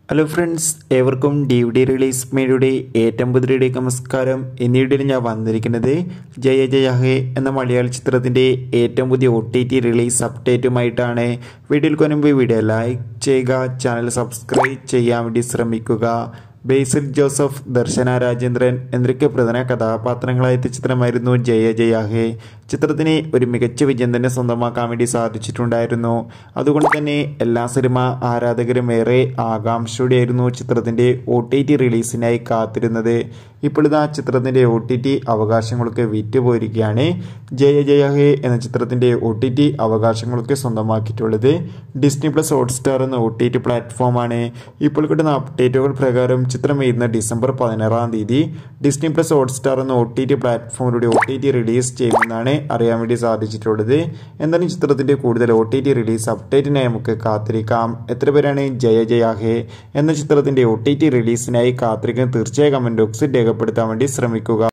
hello friends ഏവർക്കും D V D release മേഡിയുടെ ഏറ്റവും പുതിയയിലേക്ക് നമസ്കാരം ഇന്ന് വീഡിയോയിൽ ഞാൻ വന്നിരിക്കുന്നത് ജയ ജയ ഹേ എന്ന മലയാള ചിത്രത്തിൻ്റെ ഏറ്റവും പുതിയ ഒ ടി ടി റിലീസ് അപ്ഡേറ്റുമായിട്ടാണ് വീഡിയോയിൽ കൊനുമ്പ് വീഡിയോ ലൈക്ക് ചെയ്യുക ചാനൽ സബ്സ്ക്രൈബ് ചെയ്യാൻ വേണ്ടി ശ്രമിക്കുക ബേസിൽ ജോസഫ് ദർശന രാജേന്ദ്രൻ എന്നൊക്കെ പ്രധാന കഥാപാത്രങ്ങളായ ചിത്രമായിരുന്നു ജയ ജയ ഹേ ചിത്രത്തിന് ഒരു മികച്ച വിജയം തന്നെ സ്വന്തമാക്കാൻ വേണ്ടി സാധിച്ചിട്ടുണ്ടായിരുന്നു അതുകൊണ്ട് തന്നെ എല്ലാ സിനിമ ആരാധകരും ഏറെ ആകാംക്ഷയോടെയായിരുന്നു ചിത്രത്തിൻ്റെ ഒ ടി ടി റിലീസിനായി കാത്തിരുന്നത് ഇപ്പോഴിതാ ചിത്രത്തിൻ്റെ ഒ ടി ടി അവകാശങ്ങളൊക്കെ വിറ്റുപോയിരിക്കുകയാണ് ജയ ജയ ഹേ എന്ന ചിത്രത്തിൻ്റെ ഒ ടി ടി അവകാശങ്ങളൊക്കെ സ്വന്തമാക്കിയിട്ടുള്ളത് ഡിസ്നി പ്ലസ് ഹോട്ട്സ്റ്റാർ എന്ന ഒ ടി ടി പ്ലാറ്റ്ഫോമാണ് ഇപ്പോൾ കിട്ടുന്ന അപ്ഡേറ്റുകൾ പ്രകാരം ചിത്രം വരുന്ന ഡിസംബർ പതിനാറാം തീയതി ഡിസ്നി പ്ലസ് ഹോട്ട്സ്റ്റാർ എന്ന ഒ ടി ടി പ്ലാറ്റ്ഫോമിലൂടെ ഒ ടി ടി റിലീസ് ചെയ്യുമെന്നാണ് അറിയാൻ വേണ്ടി സാധിച്ചിട്ടുള്ളത് എന്തായാലും ചിത്രത്തിൻ്റെ കൂടുതൽ ഒ ടി ടി റിലീസ് അപ്ഡേറ്റിനായി നമുക്ക് കാത്തിരിക്കാം എത്ര പേരാണ് ജയ ജയ ഹേ എന്ന ചിത്രത്തിൻ്റെ ഒ ടി ടി റിലീസിനായി കാത്തിരിക്കാൻ തീർച്ചയായും കമൻറ്റ് ബോക്സിൽ രേഖപ്പെടുത്താൻ വേണ്ടി ശ്രമിക്കുക